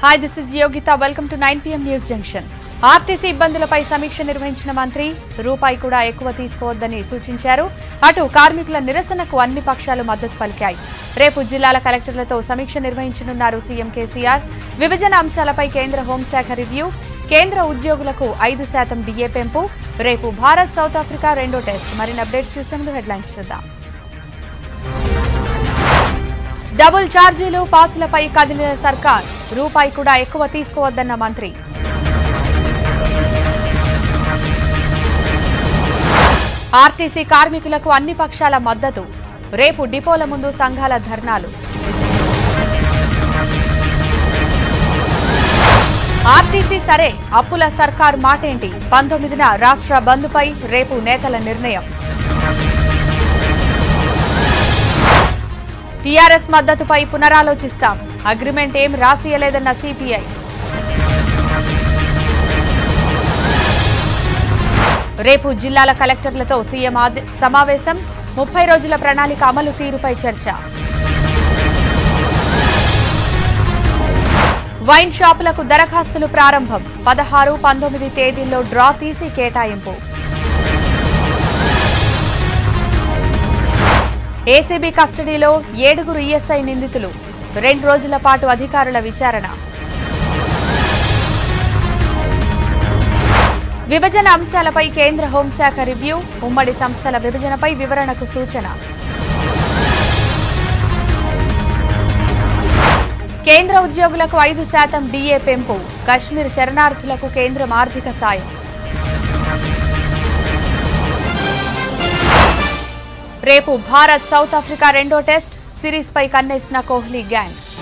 hi this is Yogitha welcome to nine PM news junction RTC ఇబ్బందులపై సమీక్ష నిర్వహించిన మంత్రి రూపాయి కూడా ఎక్కువ తీసుకోవద్దని సూచించారు అటు కార్మికుల నిరసనకు అన్ని పక్షాలు మద్దతు పలికాయి రేపు జిల్లాల కలెక్టర్లతో సమీక్ష నిర్వహించనున్నారు సీఎం కేసీఆర్ విభజన అంశాలపై కేంద్ర హోంశాఖ రివ్యూ కేంద్ర ఉద్యోగులకు ఐదు శాతం డిఏ పెంపు రేపు భారత్ సౌత్ ఆఫ్రికా రెండో టెస్ట్ మరిన్ని అప్డేట్స్ చూసే ముందు హెడ్లైన్స్ చూద్దాం డబుల్ ఛార్జీలు పాసులపై కదిలిన సర్కార్ రూపాయి కూడా ఎక్కువ తీసుకోవద్దన్న మంత్రి ఆర్టీసీ కార్మికులకు అన్ని పక్షాల మద్దతు రేపు డిపోల ముందు సంఘాల ధర్నాలు ఆర్టీసీ సరే అప్పుల సర్కార్ మాటేంటి పంతొమ్మిదిన రాష్ట్ర బంద్పై రేపు నేతల నిర్ణయం టీఆర్ఎస్ మద్దతుపై పునరాలోచిస్తాం అగ్రిమెంట్ ఏం రాసియలేదన్న సిపిఐ రేపు జిల్లాల కలెక్టర్లతో సీఎం ఆది- సమావేశం ముప్పై రోజుల ప్రణాళిక అమలు తీరుపై చర్చ వైన్ షాపులకు దరఖాస్తులు ప్రారంభం పదహారు పంతొమ్మిది తేదీల్లో డ్రా తీసి కేటాయింపు ఏసీబీ కస్టడీలో ఏడుగురు ఈఎస్ఐ నిందితులు రెండు రోజుల పాటు అధికారుల విచారణ విభజన అంశాలపై కేంద్ర హోంశాఖ రివ్యూ ఉమ్మడి సంస్థల విభజనపై వివరణకు సూచన కేంద్ర ఉద్యోగులకు ఐదు శాతం డిఏ పెంపు కశ్మీర్ శరణార్థులకు కేంద్రం ఆర్థిక సాయం రేపు భారత్ సౌత్ ఆఫ్రికా రెండో టెస్ట్ సిరీస్పై కన్నేసిన కోహ్లీ గ్యాంగ్